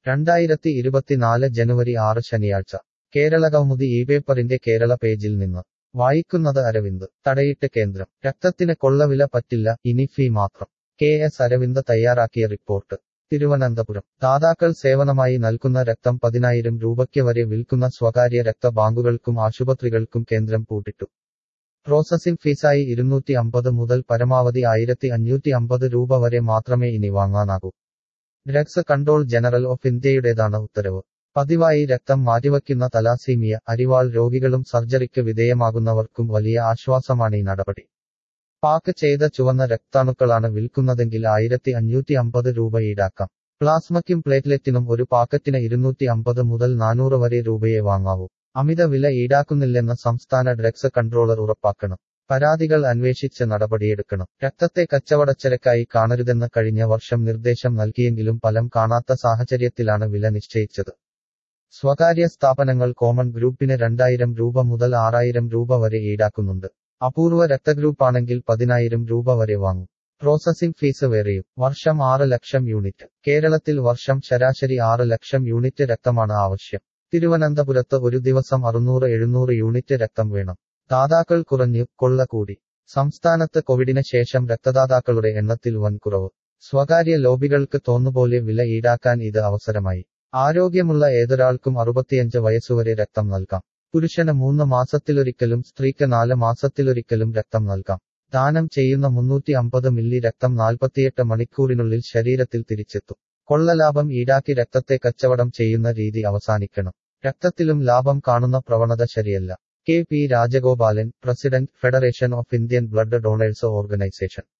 രണ്ടായിരത്തി ഇരുപത്തിനാല് ജനുവരി ആറ് ശനിയാഴ്ച കേരളകൗമുദി ഈ പേപ്പറിന്റെ കേരള പേജിൽ നിന്ന് വായിക്കുന്നത് അരവിന്ദ് തടയിട്ട് കേന്ദ്രം രക്തത്തിന് കൊള്ളവില പറ്റില്ല ഇനി ഫീ മാത്രം കെ എസ് അരവിന്ദ് തയ്യാറാക്കിയ റിപ്പോർട്ട് തിരുവനന്തപുരം ദാതാക്കൾ സേവനമായി നൽകുന്ന രക്തം പതിനായിരം രൂപയ്ക്ക് വരെ വിൽക്കുന്ന സ്വകാര്യ രക്തബാങ്കുകൾക്കും ആശുപത്രികൾക്കും കേന്ദ്രം പൂട്ടിട്ടു പ്രോസസിംഗ് ഫീസായി ഇരുന്നൂറ്റി അമ്പത് മുതൽ പരമാവധി ആയിരത്തി അഞ്ഞൂറ്റി അമ്പത് രൂപ വരെ മാത്രമേ ഇനി വാങ്ങാനാകൂ ഡ്രഗ്സ് കൺട്രോൾ ജനറൽ ഓഫ് ഇന്ത്യയുടേതാണ് ഉത്തരവ് പതിവായി രക്തം മാറ്റിവയ്ക്കുന്ന തലാസീമിയ അരിവാൾ രോഗികളും സർജറിക്ക് വിധേയമാകുന്നവർക്കും വലിയ ആശ്വാസമാണ് ഈ നടപടി പാക്ക് ചെയ്ത ചുവന്ന രക്താണുക്കളാണ് വിൽക്കുന്നതെങ്കിൽ ആയിരത്തി അഞ്ഞൂറ്റി അമ്പത് രൂപ ഈടാക്കാം പ്ലാസ്മയ്ക്കും പ്ലേറ്റ്ലെറ്റിനും ഒരു പാക്കറ്റിന് ഇരുന്നൂറ്റി അമ്പത് മുതൽ നാനൂറ് വരെ രൂപയെ വാങ്ങാവൂ അമിത വില ഈടാക്കുന്നില്ലെന്ന് സംസ്ഥാന ഡ്രഗ്സ് കൺട്രോളർ ഉറപ്പാക്കണം പരാതികൾ അന്വേഷിച്ച് നടപടിയെടുക്കണം രക്തത്തെ കച്ചവടച്ചരക്കായി കാണരുതെന്ന് കഴിഞ്ഞ വർഷം നിർദ്ദേശം നൽകിയെങ്കിലും ഫലം കാണാത്ത സാഹചര്യത്തിലാണ് വില നിശ്ചയിച്ചത് സ്വകാര്യ സ്ഥാപനങ്ങൾ കോമൺ ഗ്രൂപ്പിന് രണ്ടായിരം രൂപ മുതൽ ആറായിരം രൂപ വരെ ഈടാക്കുന്നുണ്ട് അപൂർവ രക്തഗ്രൂപ്പാണെങ്കിൽ പതിനായിരം രൂപ വരെ വാങ്ങും പ്രോസസിംഗ് ഫീസ് വേറെയും വർഷം ആറ് ലക്ഷം യൂണിറ്റ് കേരളത്തിൽ വർഷം ശരാശരി ആറ് ലക്ഷം യൂണിറ്റ് രക്തമാണ് ആവശ്യം തിരുവനന്തപുരത്ത് ഒരു ദിവസം അറുന്നൂറ് എഴുന്നൂറ് യൂണിറ്റ് രക്തം വേണം ദാതാക്കൾ കുറഞ്ഞു കൊള്ള കൂടി സംസ്ഥാനത്ത് കോവിഡിന് ശേഷം രക്തദാതാക്കളുടെ എണ്ണത്തിൽ വൻ കുറവ് സ്വകാര്യ ലോബികൾക്ക് തോന്നുപോലെ വില ഈടാക്കാൻ ഇത് അവസരമായി ആരോഗ്യമുള്ള ഏതൊരാൾക്കും അറുപത്തിയഞ്ച് വയസ്സുവരെ രക്തം നൽകാം പുരുഷന് മൂന്ന് മാസത്തിലൊരിക്കലും സ്ത്രീക്ക് നാല് മാസത്തിലൊരിക്കലും രക്തം നൽകാം ദാനം ചെയ്യുന്ന മുന്നൂറ്റി അമ്പത് മില്ലി രക്തം നാൽപ്പത്തിയെട്ട് മണിക്കൂറിനുള്ളിൽ ശരീരത്തിൽ തിരിച്ചെത്തും കൊള്ളലാഭം ഈടാക്കി രക്തത്തെ കച്ചവടം ചെയ്യുന്ന രീതി അവസാനിക്കണം രക്തത്തിലും ലാഭം കാണുന്ന പ്രവണത ശരിയല്ല K P Rajagopalan president federation of Indian blood donors organisation